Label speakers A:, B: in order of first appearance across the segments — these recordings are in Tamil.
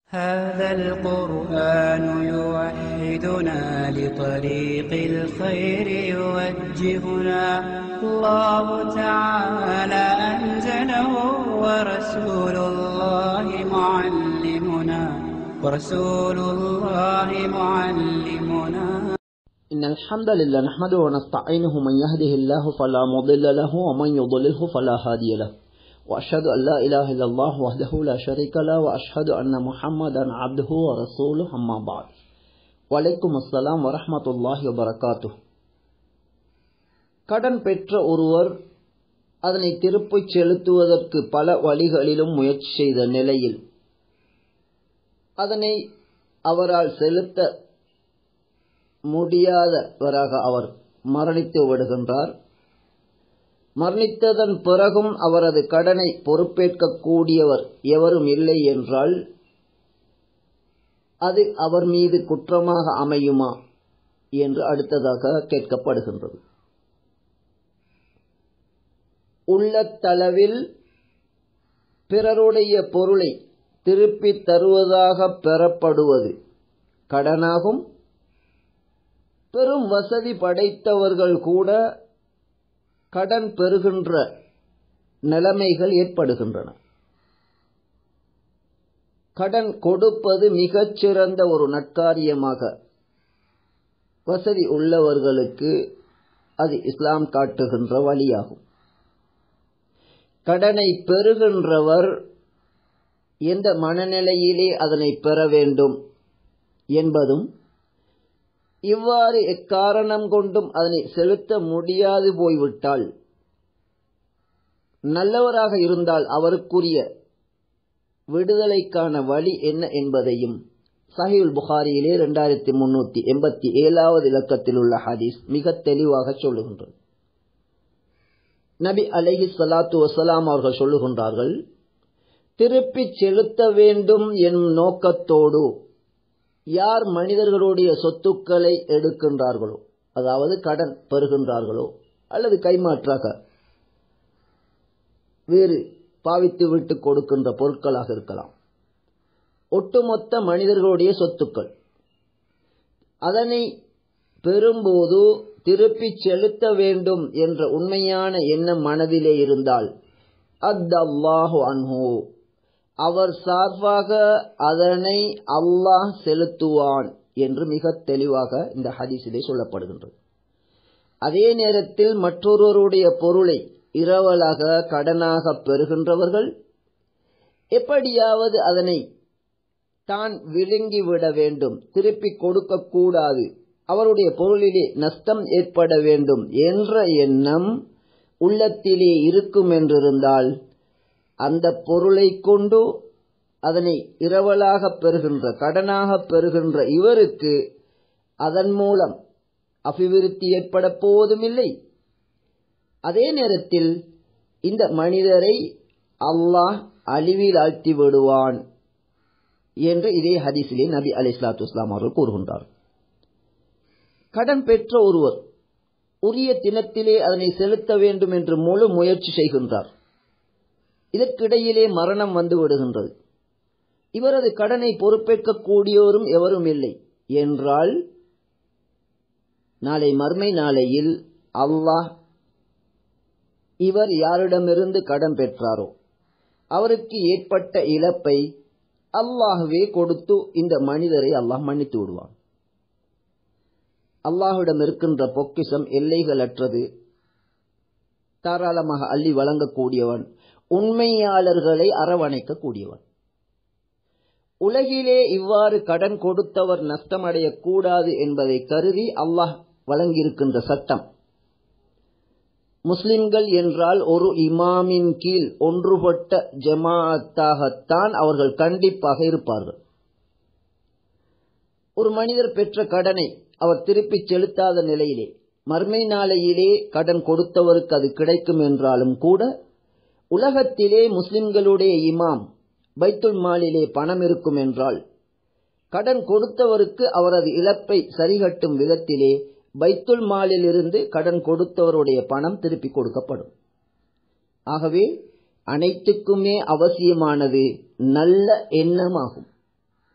A: هذا القرآن يوحدنا لطريق الخير يوجهنا الله تعالى أنزله ورسول الله معلمنا ورسول الله معلمنا
B: إن الحمد لله نحمده ونستعينه من يهده الله فلا مضل له ومن يضلله فلا هادي له وأشهد أن لا إله إلا الله وحده لا شريك له وأشهد أن محمدا عبده ورسوله أما بعد وعليكم السلام ورحمة الله وبركاته கடன் பெற்ற ஒருவர் அதனை திருப்பிச் செலுத்துவதற்கு பல வழிகளிலும் முயற்சி செய்த நிலையில் அதனை அவரால் செலுத்த முடியாதவராக அவர் மரணித்து விடுகின்றார் மரணித்ததன் பிறகும் அவரது கடனை பொறுப்பேற்கக்கூடியவர் எவரும் இல்லை என்றால் அது அவர் மீது குற்றமாக அமையுமா என்று அடுத்ததாக கேட்கப்படுகின்றது உள்ளத்தளவில் பிறருடைய பொருளை திருப்பித் தருவதாக பெறப்படுவது கடனாகும் பெரும் வசதி படைத்தவர்கள் கூட கடன் பெறுகின்ற நிலைமைகள் ஏற்படுகின்றன கடன் கொடுப்பது மிகச்சிறந்த ஒரு நட்காரியமாக வசதி உள்ளவர்களுக்கு அது இஸ்லாம் காட்டுகின்ற வழியாகும் கடனை பெறுகின்றவர் எந்த மனநிலையிலே அதனை பெற வேண்டும் என்பதும் இவ்வாறு எக்காரணம் கொண்டும் அதனை செலுத்த முடியாது போய்விட்டால் நல்லவராக இருந்தால் அவருக்குரிய விடுதலைக்கான வழி என்ன என்பதையும் சஹிவுல் புகாரியிலே இரண்டாயிரத்தி முன்னூத்தி எண்பத்தி ஏழாவது இலக்கத்தில் உள்ள ஹதீஸ் மிக தெளிவாக சொல்லுகின்றது நபி அலஹி சலாத்து வசலாம் அவர்கள் சொல்லுகின்றார்கள் திருப்பி செலுத்த வேண்டும் என்னும் நோக்கத்தோடு யார் மனிதர்களுடைய சொத்துக்களை எடுக்கின்றார்களோ அதாவது கடன் பெறுகின்றார்களோ அல்லது கைமாற்றாக வேறு பாவித்து விட்டு கொடுக்கின்ற பொருட்களாக இருக்கலாம் ஒட்டுமொத்த மனிதர்களுடைய சொத்துக்கள் அதனை பெறும்போது திருப்பி செலுத்த வேண்டும் என்ற உண்மையான எண்ணம் மனதிலே இருந்தால் அத்தல்லாஹு அன்ஹூ அவர் சார்பாக அதனை அல்லாஹ் செலுத்துவான் என்று மிக தெளிவாக இந்த ஹதீஸிலே சொல்லப்படுகின்றது அதே நேரத்தில் மற்றொருவருடைய பொருளை இரவலாக கடனாக பெறுகின்றவர்கள் எப்படியாவது அதனை தான் விழுங்கிவிட வேண்டும் திருப்பி கொடுக்க கூடாது அவருடைய பொருளிலே நஷ்டம் ஏற்பட வேண்டும் என்ற எண்ணம் உள்ளத்திலே இருக்கும் என்றிருந்தால் அந்த பொருளை கொண்டு அதனை இரவலாக பெறுகின்ற கடனாக பெறுகின்ற இவருக்கு அதன் மூலம் அபிவிருத்தி ஏற்பட போவதுமில்லை அதே நேரத்தில் இந்த மனிதரை அல்லாஹ் அழிவில் ஆழ்த்தி விடுவான் என்று இதே ஹதீஸிலே நபி அலி இஸ்லாத்து இஸ்லாம் அவர்கள் கூறுகின்றார் கடன் பெற்ற ஒருவர் உரிய தினத்திலே அதனை செலுத்த வேண்டும் என்று முழு முயற்சி செய்கின்றார் இதற்கிடையிலே மரணம் வந்து விடுகின்றது இவரது கடனை பொறுப்பேற்கக்கூடியோரும் எவரும் இல்லை என்றால் நாளை மர்மை நாளையில் அல்லாஹ் இவர் யாரிடமிருந்து கடன் பெற்றாரோ அவருக்கு ஏற்பட்ட இழப்பை அல்லாஹுவே கொடுத்து இந்த மனிதரை அல்லாஹ் மன்னித்து விடுவான் அல்லாஹுடன் இருக்கின்ற பொக்கிஷம் எல்லைகளற்றது தாராளமாக அள்ளி வழங்கக்கூடியவன் உண்மையாளர்களை அரவணைக்கக்கூடியவன் உலகிலே இவ்வாறு கடன் கொடுத்தவர் நஷ்டமடையக்கூடாது என்பதை கருதி அல்லாஹ் வழங்கியிருக்கின்ற சட்டம் முஸ்லிம்கள் என்றால் ஒரு இமாமின் கீழ் ஒன்றுபட்ட ஜமாத்தாகத்தான் அவர்கள் கண்டிப்பாக இருப்பார்கள் ஒரு மனிதர் பெற்ற கடனை அவர் திருப்பிச் செலுத்தாத நிலையிலே மர்மை நாளையிலே கடன் கொடுத்தவருக்கு அது கிடைக்கும் என்றாலும் கூட உலகத்திலே முஸ்லிம்களுடைய இமாம் பைத்துல் மாலிலே பணம் இருக்கும் என்றால் கடன் கொடுத்தவருக்கு அவரது இழப்பை சரிகட்டும் விதத்திலே பைத்துல் மாலில் இருந்து கடன் கொடுத்தவருடைய பணம் திருப்பி கொடுக்கப்படும் ஆகவே அனைத்துக்குமே அவசியமானது நல்ல எண்ணமாகும்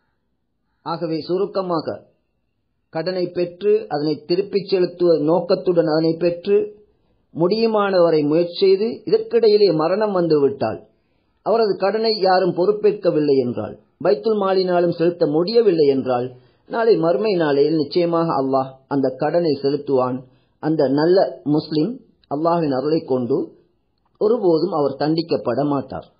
B: ஆகவே சுருக்கமாக கடனை பெற்று அதனை திருப்பிச் செலுத்துவ நோக்கத்துடன் அதனை பெற்று முடியுமானவரை முயற்சி செய்து இதற்கிடையிலே மரணம் வந்துவிட்டால் அவரது கடனை யாரும் பொறுப்பேற்கவில்லை என்றால் பைத்துல் மாலினாலும் செலுத்த முடியவில்லை என்றால் நாளை மறுமை நாளையில் நிச்சயமாக அல்லாஹ் அந்த கடனை செலுத்துவான் அந்த நல்ல முஸ்லிம் அல்லாஹின் அருளை கொண்டு ஒருபோதும் அவர் தண்டிக்கப்பட மாட்டார்